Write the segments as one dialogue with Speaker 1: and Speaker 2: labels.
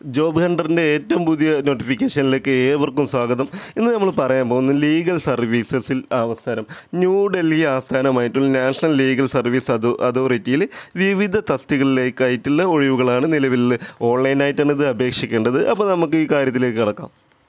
Speaker 1: job ഹണ്ടറിൻ്റെ ഏറ്റവും പുതിയ നോട്ടിഫിക്കേഷനിലേക്ക് ഏവർക്കും സ്വാഗതം ഇന്ന് നമ്മൾ പറയാൻ പോകുന്നത് ലീഗൽ സർവീസസിൽ അവസരം ന്യൂഡൽഹി ആസ്ഥാനമായിട്ടുള്ള നാഷണൽ ലീഗൽ സർവീസ് അതോ അതോറിറ്റിയിൽ വിവിധ തസ്തികളിലേക്കായിട്ടുള്ള ഒഴിവുകളാണ് നിലവിൽ ഓൺലൈനായിട്ടാണ് ഇത് അപേക്ഷിക്കേണ്ടത് അപ്പോൾ നമുക്ക് ഈ കാര്യത്തിലേക്ക് കിടക്കാം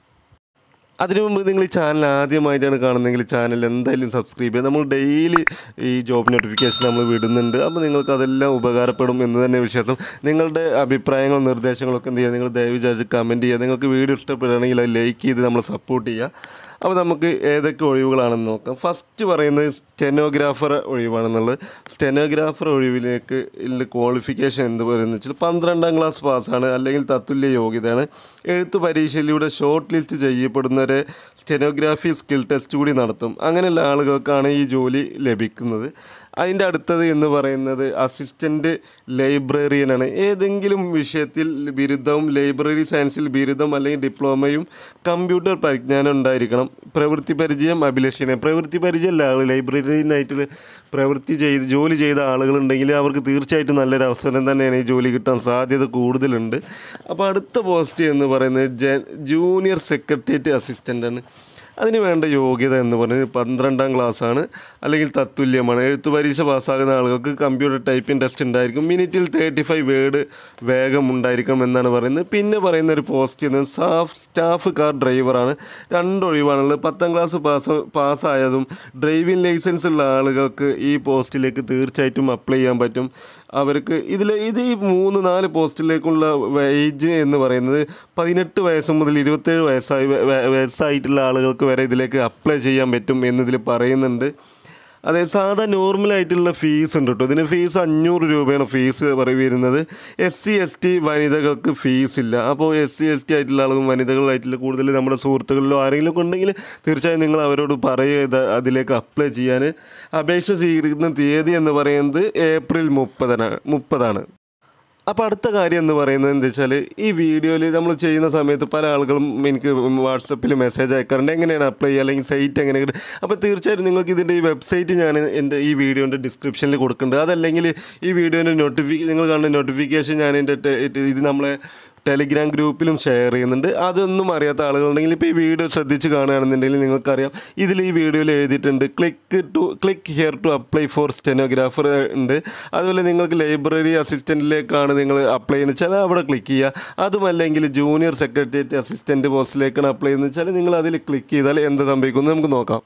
Speaker 1: അതിനു മുമ്പ് നിങ്ങൾ ഈ ചാനൽ ആദ്യമായിട്ടാണ് കാണുന്നതെങ്കിൽ ചാനൽ എന്തായാലും സബ്സ്ക്രൈബ് ചെയ്യുക നമ്മൾ ഡെയിലി ഈ ജോബ് നോട്ടിഫിക്കേഷൻ നമ്മൾ വിടുന്നുണ്ട് അപ്പോൾ നിങ്ങൾക്ക് അതെല്ലാം ഉപകാരപ്പെടും എന്ന് തന്നെ വിശ്വാസം നിങ്ങളുടെ അഭിപ്രായങ്ങളും നിർദ്ദേശങ്ങളൊക്കെ എന്ത് ചെയ്യുക നിങ്ങൾ ദയവ് വിചാരിച്ച് കമൻറ്റ് ചെയ്യുക നിങ്ങൾക്ക് വീഡിയോ ഇഷ്ടപ്പെടുകയാണെങ്കിൽ അത് ലൈക്ക് ചെയ്ത് നമ്മൾ സപ്പോർട്ട് ചെയ്യുക അപ്പോൾ നമുക്ക് ഏതൊക്കെ ഒഴിവുകളാണെന്ന് നോക്കാം ഫസ്റ്റ് പറയുന്നത് സ്റ്റെനോഗ്രാഫർ ഒഴിവാണെന്നുള്ളത് സ്റ്റെനോഗ്രാഫർ ഒഴിവിലേക്ക് ഇതിൽ ക്വാളിഫിക്കേഷൻ എന്ത് പറയുന്നത് വെച്ചാൽ പന്ത്രണ്ടാം ക്ലാസ് പാസ്സാണ് അല്ലെങ്കിൽ തത്തുല്യ യോഗ്യതയാണ് എഴുത്ത് പരീക്ഷയിലൂടെ ഷോർട്ട് ലിസ്റ്റ് ചെയ്യപ്പെടുന്നവരെ സ്റ്റെനോഗ്രാഫി സ്കിൽ ടെസ്റ്റ് കൂടി നടത്തും അങ്ങനെയുള്ള ആളുകൾക്കാണ് ഈ ജോലി ലഭിക്കുന്നത് അതിൻ്റെ അടുത്തത് എന്ന് പറയുന്നത് അസിസ്റ്റൻ്റ് ലൈബ്രറിയനാണ് ഏതെങ്കിലും വിഷയത്തിൽ ബിരുദവും ലൈബ്രറി സയൻസിൽ ബിരുദം അല്ലെങ്കിൽ ഡിപ്ലോമയും കമ്പ്യൂട്ടർ പരിജ്ഞാനം ഉണ്ടായിരിക്കണം പ്രവൃത്തി പരിചയം അഭിലഷണീയം പ്രവൃത്തി പരിചയമല്ല ആൾ ലൈബ്രറിനായിട്ട് പ്രവൃത്തി ചെയ്ത് ജോലി ചെയ്ത ആളുകളുണ്ടെങ്കിൽ അവർക്ക് തീർച്ചയായിട്ടും നല്ലൊരു അവസരം തന്നെയാണ് ഈ ജോലി കിട്ടാൻ സാധ്യത കൂടുതലുണ്ട് അപ്പോൾ അടുത്ത പോസ്റ്റ് എന്ന് പറയുന്നത് ജ ജൂനിയർ സെക്രട്ടേറിയറ്റ് അസിസ്റ്റൻ്റാണ് അതിന് വേണ്ട യോഗ്യത എന്ന് പറയുന്നത് പന്ത്രണ്ടാം ക്ലാസ്സാണ് അല്ലെങ്കിൽ തത്തുല്യമാണ് എഴുത്തു പരീക്ഷ പാസ്സാകുന്ന ആളുകൾക്ക് കമ്പ്യൂട്ടർ ടൈപ്പിംഗ് ടെസ്റ്റ് ഉണ്ടായിരിക്കും മിനിറ്റിൽ തേർട്ടി ഫൈവ് വേർഡ് വേഗം ഉണ്ടായിരിക്കണം എന്നാണ് പറയുന്നത് പിന്നെ പറയുന്ന ഒരു പോസ്റ്റ് എന്നത് സ്റ്റാഫ് സ്റ്റാഫ് കാർ ഡ്രൈവറാണ് രണ്ട് ഒഴിവാണുള്ളത് പത്താം ക്ലാസ് പാസ് പാസ്സായതും ഡ്രൈവിംഗ് ലൈസൻസ് ഉള്ള ആളുകൾക്ക് ഈ പോസ്റ്റിലേക്ക് തീർച്ചയായിട്ടും അപ്ലൈ ചെയ്യാൻ പറ്റും അവർക്ക് ഇതിൽ ഇത് ഈ മൂന്ന് നാല് പോസ്റ്റിലേക്കുള്ള ഏജ് എന്ന് പറയുന്നത് പതിനെട്ട് വയസ്സ് മുതൽ ഇരുപത്തേഴ് വയസ്സായി വ- വ- വയസ്സായിട്ടുള്ള ആളുകൾക്ക് വരെ ഇതിലേക്ക് അപ്ലൈ ചെയ്യാൻ പറ്റും എന്നതിൽ പറയുന്നുണ്ട് അതെ സാധാ നോർമലായിട്ടുള്ള ഫീസ് ഉണ്ട് കേട്ടോ ഇതിന് ഫീസ് അഞ്ഞൂറ് രൂപയാണ് ഫീസ് പറ- വരുന്നത് എസ് സി എസ് ടി വനിതകൾക്ക് ഫീസ് ഇല്ല അപ്പോൾ എസ് സി എസ് ടി ആയിട്ടുള്ള ആളുകളും വനിതകളായിട്ടുള്ള കൂടുതൽ നമ്മുടെ സുഹൃത്തുക്കളിലോ ആരെങ്കിലും ഒക്കെ ഉണ്ടെങ്കിൽ തീർച്ചയായും നിങ്ങൾ അവരോട് പറയുക ഇത് അതിലേക്ക് അപ്ലൈ ചെയ്യാൻ അപേക്ഷ സ്വീകരിക്കുന്ന തീയതി എന്ന് പറയുന്നത് ഏപ്രിൽ മുപ്പതിനാണ് മുപ്പതാണ് അപ്പോൾ അടുത്ത കാര്യം എന്ന് പറയുന്നത് എന്താ വെച്ചാൽ ഈ വീഡിയോയിൽ നമ്മൾ ചെയ്യുന്ന സമയത്ത് പല ആളുകളും എനിക്ക് വാട്സപ്പിൽ മെസ്സേജ് അയക്കാറുണ്ട് എങ്ങനെയാണ് അപ്ലൈ ചെയ്യുക അല്ലെങ്കിൽ സൈറ്റ് എങ്ങനെ കിട്ടും അപ്പോൾ തീർച്ചയായിട്ടും നിങ്ങൾക്ക് ഇതിൻ്റെ ഈ വെബ്സൈറ്റ് ഞാൻ എൻ്റെ ഈ വീഡിയോൻ്റെ ഡിസ്ക്രിപ്ഷനിൽ കൊടുക്കുന്നുണ്ട് അതല്ലെങ്കിൽ ഈ വീഡിയോൻ്റെ നോട്ടിഫി നിങ്ങൾ കാണുന്ന നോട്ടിഫിക്കേഷൻ ഞാൻ എൻ്റെ ടെ- ഇത് നമ്മളെ ടെലിഗ്രാം ഗ്രൂപ്പിലും ഷെയർ ചെയ്യുന്നുണ്ട് അതൊന്നും അറിയാത്ത ആളുകളുണ്ടെങ്കിൽ ഇപ്പോൾ ഈ വീഡിയോ ശ്രദ്ധിച്ച് കാണുകയാണെന്നുണ്ടെങ്കിൽ നിങ്ങൾക്കറിയാം ഇതിൽ ഈ വീഡിയോയിൽ എഴുതിയിട്ടുണ്ട് click to click here to apply for stenographer ഉണ്ട് അതുപോലെ നിങ്ങൾക്ക് ലൈബ്രറി അസിസ്റ്റൻറ്റിലേക്കാണ് നിങ്ങൾ അപ്ലൈ ചെയ്യുന്നത് വെച്ചാൽ അവിടെ ക്ലിക്ക് ചെയ്യുക അതുമല്ലെങ്കിൽ ജൂനിയർ സെക്രട്ടേറിയറ്റ് അസിസ്റ്റൻറ്റ് പോസ്റ്റിലേക്കാണ് അപ്ലൈ ചെയ്യുന്നത് വെച്ചാൽ നിങ്ങൾ അതിൽ ക്ലിക്ക് ചെയ്താൽ എന്ത് സംഭവിക്കുമെന്ന് നമുക്ക് നോക്കാം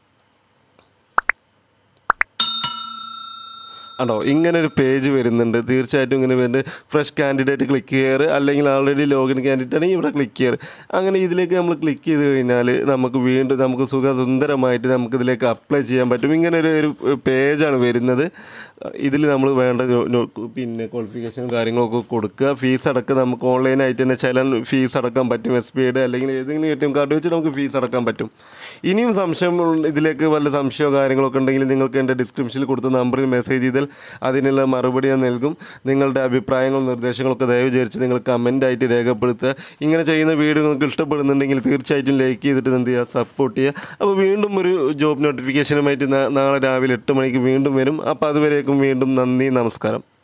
Speaker 1: ആണോ ഇങ്ങനെ ഒരു പേജ് വരുന്നുണ്ട് തീർച്ചയായിട്ടും ഇങ്ങനെ വരുന്നുണ്ട് ഫ്രഷ് കാൻഡിഡേറ്റ് ക്ലിക്ക് ചെയ്യാറ് അല്ലെങ്കിൽ ആൾറെഡി ലോഗിൻ കാൻഡിഡേറ്റ് ആണെങ്കിൽ ഇവിടെ ക്ലിക്ക് ചെയ്യാറ് അങ്ങനെ ഇതിലേക്ക് നമ്മൾ ക്ലിക്ക് ചെയ്ത് കഴിഞ്ഞാൽ നമുക്ക് വീണ്ടും നമുക്ക് സുഖസുന്ദരമായിട്ട് നമുക്ക് ഇതിലേക്ക് അപ്ലൈ ചെയ്യാൻ പറ്റും ഇങ്ങനെ ഒരു ഒരു പേജാണ് വരുന്നത് ഇതിൽ നമ്മൾ വേണ്ട ജോ- നോ- പിന്നെ ക്വാളിഫിക്കേഷനും കാര്യങ്ങളൊക്കെ കൊടുക്കുക ഫീസ് അടക്കം നമുക്ക് ഓൺലൈനായിട്ട് തന്നെ ചില ഫീസ് അടക്കാൻ പറ്റും എസ് ബി ഐയുടെ അല്ലെങ്കിൽ ഏതെങ്കിലും എ ടി എം കാർഡ് വെച്ച് നമുക്ക് ഫീസ് അടക്കാൻ പറ്റും ഇനിയും സംശയം ഉള്ള- ഇതിലേക്ക് വല്ല സംശയമോ കാര്യങ്ങളൊക്കെ ഉണ്ടെങ്കിൽ നിങ്ങൾക്ക് എൻ്റെ ഡിസ്ക്രിപ്ഷനിൽ കൊടുത്ത നമ്പറിൽ മെസ്സേജ് ചെയ്താൽ അതിനുള്ള മറുപടി ഞാൻ നൽകും നിങ്ങളുടെ അഭിപ്രായങ്ങളും നിർദ്ദേശങ്ങളൊക്കെ ദയവ് വിചാരിച്ച് നിങ്ങൾ കമൻ്റ് ആയിട്ട് രേഖപ്പെടുത്തുക ഇങ്ങനെ ചെയ്യുന്ന വീഡിയോ നിങ്ങൾക്ക് ഇഷ്ടപ്പെടുന്നുണ്ടെങ്കിൽ തീർച്ചയായിട്ടും ലൈക്ക് ചെയ്തിട്ട് എന്ത് ചെയ്യുക സപ്പോർട്ട് ചെയ്യുക അപ്പോൾ വീണ്ടും ഒരു ജോബ് നോട്ടിഫിക്കേഷനുമായിട്ട് നാ- നാളെ രാവിലെ എട്ട് മണിക്ക് വീണ്ടും വരും അപ്പോൾ അതുവരേക്കും വീണ്ടും നന്ദി നമസ്കാരം